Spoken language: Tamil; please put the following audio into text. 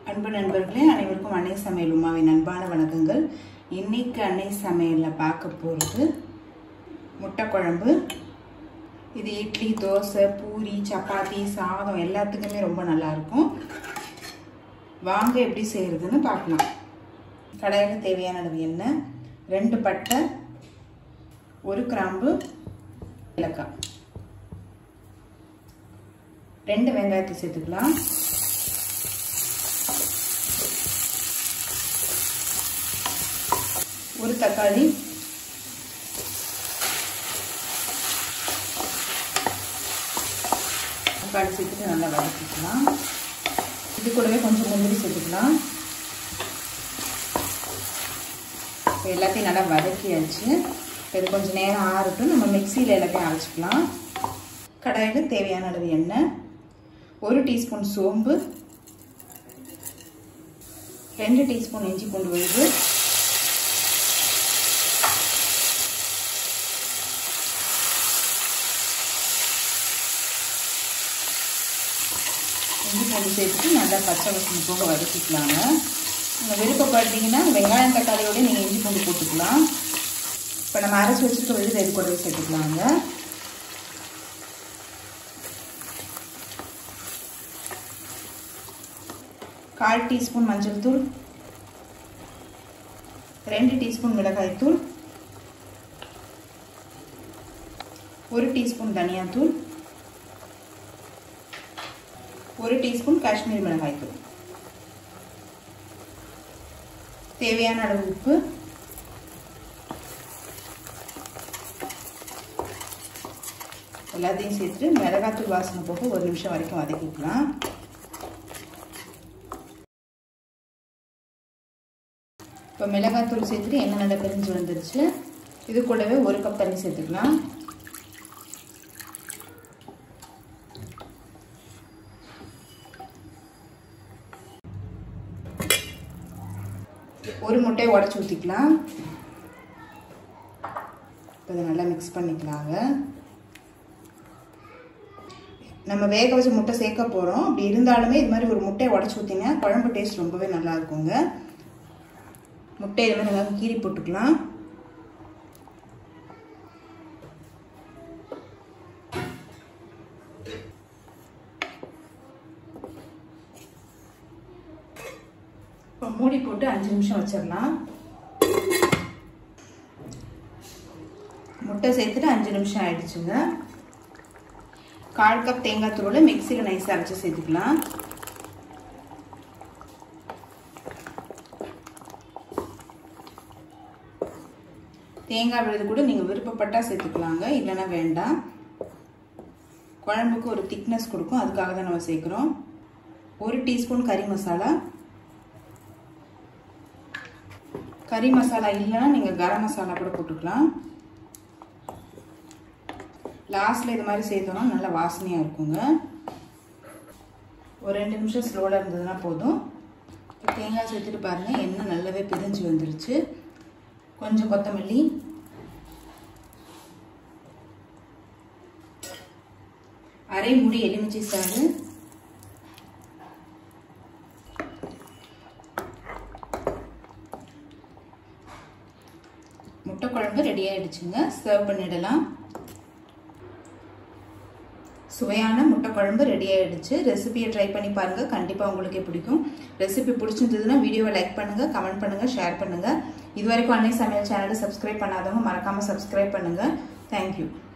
அன்பு நண்பர்களே அனைவருக்கும் அன்னை சமையல் உமாவின் அன்பான வணக்கங்கள் இன்னைக்கு அன்னை சமையலில் பார்க்க போகிறது முட்டை குழம்பு இது இட்லி தோசை பூரி சப்பாத்தி சாதம் எல்லாத்துக்குமே ரொம்ப நல்லாயிருக்கும் வாங்க எப்படி செய்கிறதுன்னு பார்க்கலாம் கடாயில் தேவையான அளவு எண்ணெய் ரெண்டு பட்டை ஒரு கிராம்பு ஏலக்காய் ரெண்டு வெங்காயத்தை சேர்த்துக்கலாம் ஒரு தக்காளி தக்காளி சேர்த்துட்டு நல்லா வதக்கிக்கலாம் இது கூடவே கொஞ்சம் முந்திரி சேர்த்துக்கலாம் இப்போ எல்லாத்தையும் நல்லா வதக்கியாச்சு இது கொஞ்சம் நேரம் ஆறட்டும் நம்ம மிக்சியில் எல்லாத்தையும் அரைச்சிக்கலாம் கடாயில் தேவையான அளவு எண்ணெய் ஒரு டீஸ்பூன் சோம்பு ரெண்டு டீஸ்பூன் இஞ்சி பூண்டு விழுது இஞ்சி பூண்டு சேர்த்துட்டு நல்லா பச்சை வசனம் போக வதக்கிக்கலாங்க நீங்கள் விருப்பப்பட்டீங்கன்னா வெங்காயம் தக்காளியோட நீங்கள் இஞ்சி பூண்டு போட்டுக்கலாம் இப்போ நம்ம அரைச்சி வச்சுருக்க விழுது இது கூடவே சேர்த்துக்கலாங்க கால் டீஸ்பூன் மஞ்சள் தூள் ரெண்டு டீஸ்பூன் மிளகாய் தூள் ஒரு டீஸ்பூன் தனியாத்தூள் ஒரு டீஸ்பூன் காஷ்மீர் மிளகாய் தூள் தேவையான அளவு உப்பு எல்லாத்தையும் சேர்த்துட்டு மிளகாத்தூள் வாசனை போக ஒரு நிமிஷம் வரைக்கும் வதக்கிக்கலாம் இப்போ மிளகாத்தூள் சேர்த்துட்டு எண்ணெய் நல்லா பிரிஞ்சு வந்துருச்சு இது கூடவே ஒரு கப் தண்ணி சேர்த்துக்கலாம் ஒரு முட்டையை உடச்சி ஊற்றிக்கலாம் இப்போ இதை நல்லா மிக்ஸ் பண்ணிக்கலாங்க நம்ம வேக வச்ச முட்டை சேர்க்க போகிறோம் அப்படி இருந்தாலுமே இது மாதிரி ஒரு முட்டையை உடச்சி ஊற்றிங்க குழம்பு டேஸ்ட் ரொம்பவே நல்லா இருக்குங்க முட்டை இது மாதிரி நல்லா கீறி போட்டுக்கலாம் இப்போ மூடி போட்டு அஞ்சு நிமிஷம் வச்சிடலாம் முட்டை சேர்த்துட்டு அஞ்சு நிமிஷம் ஆயிடுச்சுங்க கால் கப் தேங்காய் தூளை மிக்சியில் நைஸாக அரைச்சி சேர்த்துக்கலாம் தேங்காய் விழுது கூட நீங்கள் விருப்பப்பட்டால் சேர்த்துக்கலாங்க இல்லைன்னா வேண்டாம் குழம்புக்கு ஒரு திக்னஸ் கொடுக்கும் அதுக்காக தான் நம்ம சேர்க்குறோம் ஒரு டீஸ்பூன் கறி மசாலா கறி மசாலா இல்லைன்னா நீங்கள் கரம் மசாலா கூட போட்டுக்கலாம் லாஸ்ட்டில் இது மாதிரி சேர்த்தோம்னா நல்ல வாசனையாக இருக்குங்க ஒரு ரெண்டு நிமிஷம் ஸ்லோவில் இருந்ததுன்னா போதும் இப்போ தேங்காய் சேர்த்துட்டு பாருங்கள் எண்ணெய் நல்லாவே பிரிஞ்சு வந்துருச்சு கொஞ்சம் கொத்தமல்லி அரை முடி எலுமிச்சை சாறு முட்டை குழம்பு ரெடி ஆயிடுச்சுங்க சர்வ் பண்ணிடலாம் சுவையான முட்டை குழம்பு ரெடி ஆயிடுச்சு ரெசிபியை ட்ரை பண்ணி பாருங்க கண்டிப்பாக உங்களுக்கே பிடிக்கும் ரெசிபி பிடிச்சிருந்ததுன்னா வீடியோவை லைக் பண்ணுங்க கமெண்ட் பண்ணுங்க ஷேர் பண்ணுங்க இது வரைக்கும் அன்னை சமையல் சேனலை சப்ஸ்கிரைப் பண்ணாதவங்க மறக்காம சப்ஸ்கிரைப் பண்ணுங்க தேங்க்யூ